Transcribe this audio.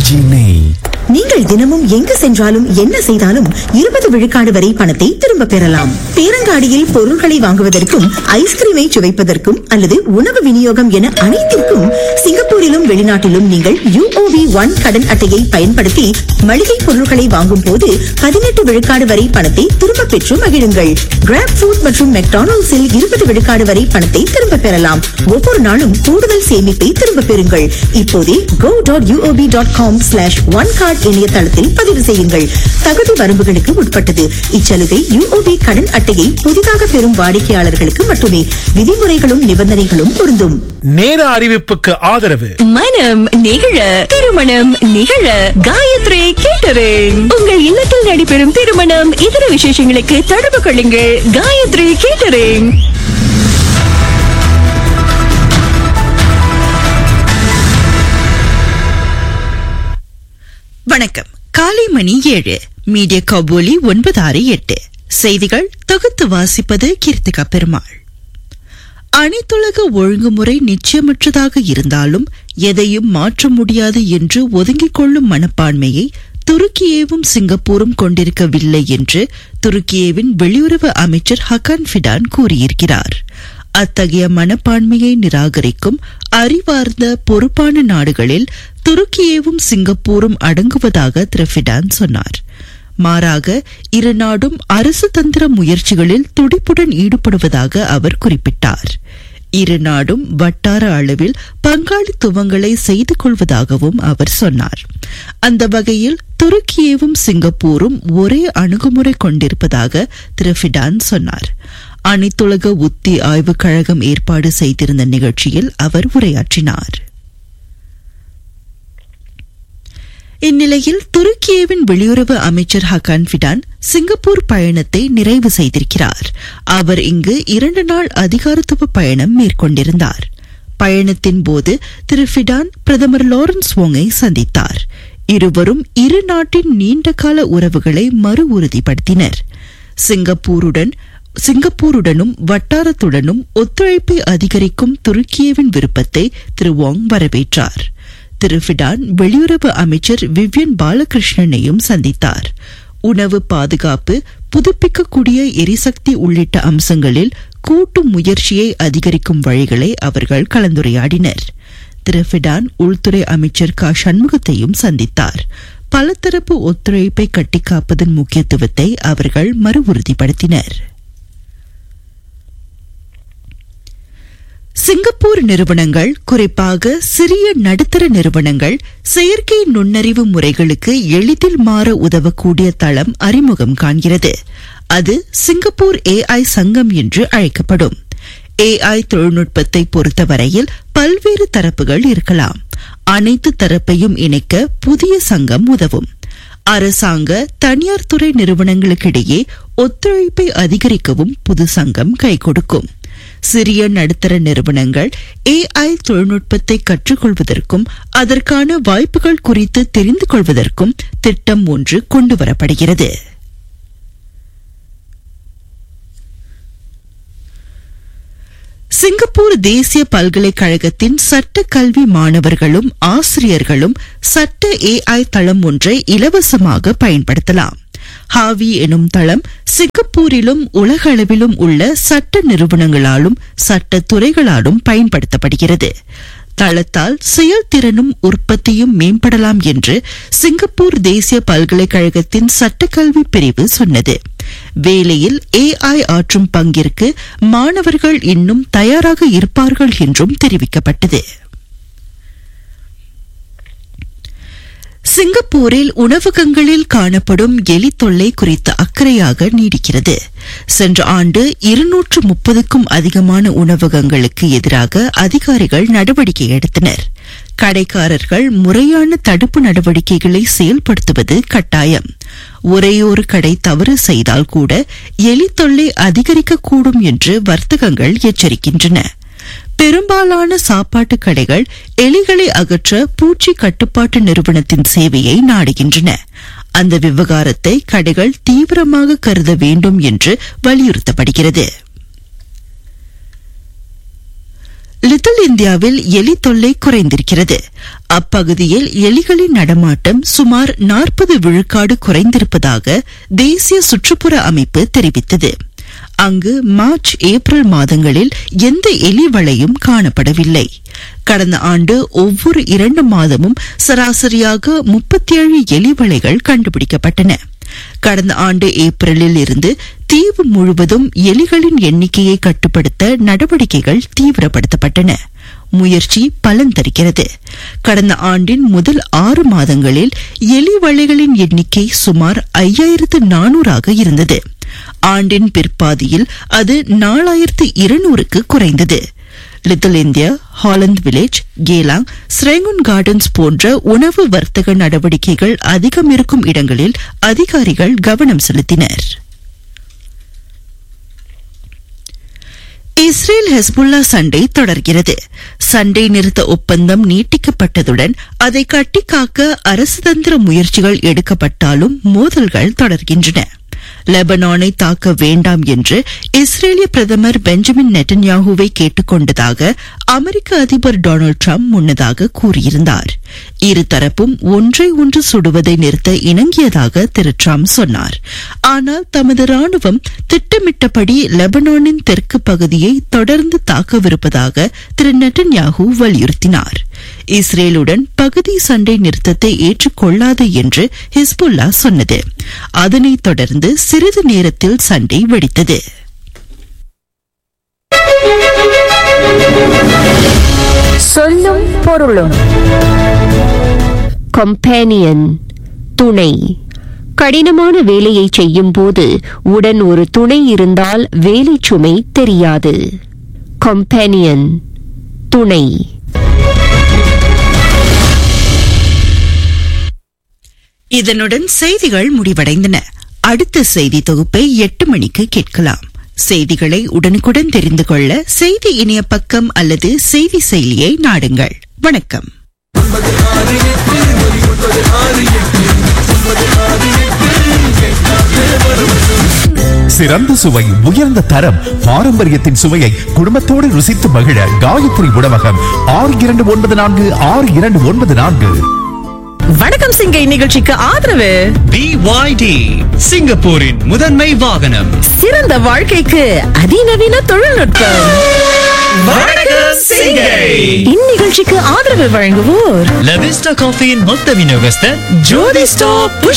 RKG நெய் நீங்கள் தினமும் எங்கு சென்றாலும் என்ன செய்தாலும் இருபது விழுக்காடு வரை பணத்தை திரும்ப பெறலாம் பேரங்காடியில் பொருட்களை வாங்குவதற்கும் ஐஸ்கிரீமை சுவைப்பதற்கும் அல்லது உணவு விநியோகம் என அனைத்திற்கும் சிங்கப்பூரிலும் வெளிநாட்டிலும் நீங்கள் யூஓவி ஒன் கடன் அட்டையை பயன்படுத்தி மளிகை பொருட்களை வாங்கும் போது பதினெட்டு விழுக்காடு வரை பணத்தை திரும்ப பெற்று மகிழுங்கள் கிராப் ஃபுட் மற்றும் மெக்டானல்ட்ஸில் இருபது விழுக்காடு வரை பணத்தை திரும்ப பெறலாம் ஒவ்வொரு நாளும் கூடுதல் சேமிப்பை திரும்ப பெறுங்கள் இப்போதே go dot UOB dot com slash one card இணையதளத்தில் பதிவு செய்யுங்கள் தகுதி வரம்புகளுக்கு உட்பட்டது இச்சலுகை யூஓபி கடன் அட்டையை புதிதாக பெறும் வாடிக்கையாளர்களுக்கு மட்டுமே விதிமுறைகளும் நிபந்தனைகளும் பொருந்தும் நேர அறிவிப்புக்கு ஆதரவு மனம் நிகழ திருமணம் நிகழ காயத்ரி கேட்டரிங் உங்கள் இல்லத்தில் நடைபெறும் திருமணம் இதர விசேஷங்களுக்கு தொடர்பு கொள்ளுங்கள் காயத்ரி கேட்டரிங் வணக்கம் காலை மணி ஏழு மீடியா கபோலி ஒன்பது ஆறு எட்டு செய்திகள் தொகுத்து வாசிப்பது கீர்த்திகா பெருமாள் அனைத்துலக ஒழுங்குமுறை நிச்சயமற்றதாக இருந்தாலும் எதையும் மாற்ற முடியாது என்று ஒதுங்கிக் கொள்ளும் மனப்பான்மையை துருக்கியேவும் சிங்கப்பூரும் கொண்டிருக்கவில்லை என்று துருக்கியேவின் வெளியுறவு அமைச்சர் ஹக்கான் ஃபிடான் கூறியிருக்கிறார் அத்தகைய மனப்பான்மையை நிராகரிக்கும் அறிவார்ந்த பொறுப்பான நாடுகளில் துருக்கியேவும் சிங்கப்பூரும் அடங்குவதாக திரு ஃபிடான் சொன்னார் மாறாக இரு நாடும் அரசு தந்திர முயற்சிகளில் துடிப்புடன் ஈடுபடுவதாக அவர் குறிப்பிட்டார் இரு நாடும் வட்டார அளவில் பங்காளித்துவங்களை செய்து கொள்வதாகவும் அவர் சொன்னார் அந்த வகையில் துருக்கியேவும் சிங்கப்பூரும் ஒரே அணுகுமுறை கொண்டிருப்பதாக திரு ஃபிடான் சொன்னார் அனைத்துலக உத்தி ஆய்வுக் கழகம் ஏற்பாடு செய்திருந்த நிகழ்ச்சியில் அவர் உரையாற்றினார் இந்நிலையில் துருக்கியவின் வெளியுறவு அமைச்சர் ஹக்கான் ஃபிடான் சிங்கப்பூர் பயணத்தை நிறைவு செய்திருக்கிறார் அவர் இங்கு இரண்டு நாள் அதிகாரத்துவ பயணம் மேற்கொண்டிருந்தார் பயணத்தின் போது திரு ஃபிடான் பிரதமர் லாரன்ஸ் வோங்கை சந்தித்தார் இருவரும் இரு நாட்டின் நீண்டகால உறவுகளை மறு உறுதிப்படுத்தினர் சிங்கப்பூருடன் சிங்கப்பூருடனும் வட்டாரத்துடனும் ஒத்துழைப்பை அதிகரிக்கும் துருக்கியவின் விருப்பத்தை திரு வாங் வரவேற்றார் திரு ஃபிடான் வெளியுறவு அமைச்சர் விவ்யன் பாலகிருஷ்ணனையும் சந்தித்தார் உணவு பாதுகாப்பு புதுப்பிக்கக்கூடிய எரிசக்தி உள்ளிட்ட அம்சங்களில் கூட்டு முயற்சியை அதிகரிக்கும் வழிகளை அவர்கள் கலந்துரையாடினர் திரு ஃபிடான் உள்துறை அமைச்சர் க சண்முகத்தையும் சந்தித்தார் பலதரப்பு ஒத்துழைப்பை கட்டிக்காப்பதன் முக்கியத்துவத்தை அவர்கள் மறு உறுதிப்படுத்தினர் சிங்கப்பூர் நிறுவனங்கள் குறிப்பாக சிறிய நடுத்தர நிறுவனங்கள் செயற்கை நுண்ணறிவு முறைகளுக்கு எளிதில் மாற உதவக்கூடிய தளம் அறிமுகம் காண்கிறது அது சிங்கப்பூர் ஏஐ சங்கம் என்று அழைக்கப்படும் ஏஐ தொழில்நுட்பத்தை பொறுத்தவரையில் பல்வேறு தரப்புகள் இருக்கலாம் அனைத்து தரப்பையும் இணைக்க புதிய சங்கம் உதவும் அரசாங்க தனியார் துறை நிறுவனங்களுக்கிடையே ஒத்துழைப்பை அதிகரிக்கவும் புது சங்கம் கை கொடுக்கும் சிறிய நடுத்தர நிறுவனங்கள் ஏஐ தொழில்நுட்பத்தை கற்றுக்கொள்வதற்கும் அதற்கான வாய்ப்புகள் குறித்து தெரிந்து கொள்வதற்கும் திட்டம் ஒன்று கொண்டுவரப்படுகிறது சிங்கப்பூர் தேசிய பல்கலைக்கழகத்தின் சட்ட கல்வி மாணவர்களும் ஆசிரியர்களும் சட்ட ஏஐ தளம் ஒன்றை இலவசமாக பயன்படுத்தலாம் ஹாவி எனும் தளம் சிங்கப்பூரிலும் உலக அளவிலும் உள்ள சட்ட நிறுவனங்களாலும் சட்ட துறைகளாலும் பயன்படுத்தப்படுகிறது தளத்தால் செயல்திறனும் உற்பத்தியும் மேம்படலாம் என்று சிங்கப்பூர் தேசிய பல்கலைக்கழகத்தின் சட்டக்கல்வி பிரிவு சொன்னது வேலையில் ஏஐ ஆற்றும் பங்கிற்கு மாணவர்கள் இன்னும் தயாராக இருப்பார்கள் என்றும் தெரிவிக்கப்பட்டது சிங்கப்பூரில் உணவகங்களில் காணப்படும் எலி தொல்லை குறித்த அக்கறையாக நீடிக்கிறது சென்ற ஆண்டு இருநூற்று முப்பதுக்கும் அதிகமான உணவகங்களுக்கு எதிராக அதிகாரிகள் நடவடிக்கை எடுத்தனர் கடைக்காரர்கள் முறையான தடுப்பு நடவடிக்கைகளை செயல்படுத்துவது கட்டாயம் ஒரேயொரு கடை தவறு செய்தால் கூட எலி தொல்லை அதிகரிக்கக்கூடும் என்று வர்த்தகங்கள் எச்சரிக்கின்றன பெரும்பாலான சாப்பாட்டு கடைகள் எலிகளை அகற்ற பூச்சி கட்டுப்பாட்டு நிறுவனத்தின் சேவையை நாடுகின்றன அந்த விவகாரத்தை கடைகள் தீவிரமாக கருத வேண்டும் என்று வலியுறுத்தப்படுகிறது லிட்டில் இந்தியாவில் எலி தொல்லை குறைந்திருக்கிறது அப்பகுதியில் எலிகளின் நடமாட்டம் சுமார் நாற்பது விழுக்காடு குறைந்திருப்பதாக தேசிய சுற்றுப்புற அமைப்பு தெரிவித்தது அங்கு மார்ச் ஏப்ரல் மாதங்களில் எந்த எலி வளையும் காணப்படவில்லை கடந்த ஆண்டு ஒவ்வொரு இரண்டு மாதமும் சராசரியாக முப்பத்தி ஏழு எலி வளைகள் கண்டுபிடிக்கப்பட்டன கடந்த ஆண்டு ஏப்ரலில் இருந்து தீவு முழுவதும் எலிகளின் எண்ணிக்கையை கட்டுப்படுத்த நடவடிக்கைகள் தீவிரப்படுத்தப்பட்டன முயற்சி பலன் தருகிறது கடந்த ஆண்டின் முதல் ஆறு மாதங்களில் எலி வளைகளின் எண்ணிக்கை சுமார் ஐயாயிரத்து நானூறாக இருந்தது ஆண்டின் பிற்பாதியில் அது நாலாயிரத்து இருநூறுக்கு குறைந்தது Little India Holland Village Geylang Serangoon Gardens போன்ற உணவு வர்த்தக நடவடிக்கைகள் அதிகம் இருக்கும் இடங்களில் அதிகாரிகள் கவனம் செலுத்தினர் இஸ்ரேல் ஹெஸ்புல்லா சண்டை தொடர்கிறது சண்டை நிறுத்த ஒப்பந்தம் நீட்டிக்கப்பட்டதுடன் அதை கட்டிக்காக்க அரசுதந்திர முயற்சிகள் எடுக்கப்பட்டாலும் மோதல்கள் தொடர்கின்றன லெபனானை தாக்க வேண்டாம் என்று இஸ்ரேலிய பிரதமர் பெஞ்சமின் நெட்டன்யாகுவை கேட்டுக்கொண்டதாக அமெரிக்க அதிபர் டொனால்டு டிரம்ப் முன்னதாக கூறியிருந்தார் இருதரப்பும் ஒன்றை ஒன்று சுடுவதை நிறுத்த இணங்கியதாக திரு டிரம்ப் சொன்னார் ஆனால் தமது ராணுவம் திட்டமிட்டபடி லெபனானின் தெற்கு பகுதியை தொடர்ந்து தாக்கவிருப்பதாக திரு நெட்டன்யாகு வலியுறுத்தினார் இஸ்ரேலுடன் பகுதி சண்டை நிறுத்தத்தை ஏற்றுக்கொள்ளாது என்று ஹிஸ்புல்லா சொன்னது அதனைத் தொடர்ந்து சிறிது நேரத்தில் சண்டை வெடித்தது சொல்லும் பொருளும் கம்பேனியன் துணை கடினமான வேலையை செய்யும் போது உடன் ஒரு துணை இருந்தால் வேலை சுமை தெரியாது கம்பேனியன் துணை இதனுடன் செய்திகள் முடிவடைந்தன அடுத்த செய்தி தொகுப்பை எட்டு மணிக்கு கேட்கலாம் செய்திகளை உடனுக்குடன் தெரிந்து கொள்ள செய்தி இணைய பக்கம் அல்லது செய்தி செயலியை நாடுங்கள் வணக்கம் சிறந்த சுவை உயர்ந்த தரம் பாரம்பரியத்தின் சுவையை குடும்பத்தோடு ருசித்து மகிழ காயத்ரி உணவகம் ஆறு இரண்டு ஒன்பது நான்கு ஆறு இரண்டு ஒன்பது நான்கு வணக்கம் சிங்கை நிகழ்ச்சிக்கு ஆதரவு BYD சிங்கப்பூரின் முதன்மை வாகனம் சிறந்த வாழ்க்கைக்கு அதிநவீன தொழில்நுட்பம் வணக்கம் சிங்கை இந்நிகழ்ச்சிக்கு ஆதரவு வழங்குவோர் லவிஸ்டா காஃபியின் மொத்த விநியோகஸ்தர் ஜோதி ஸ்டாப்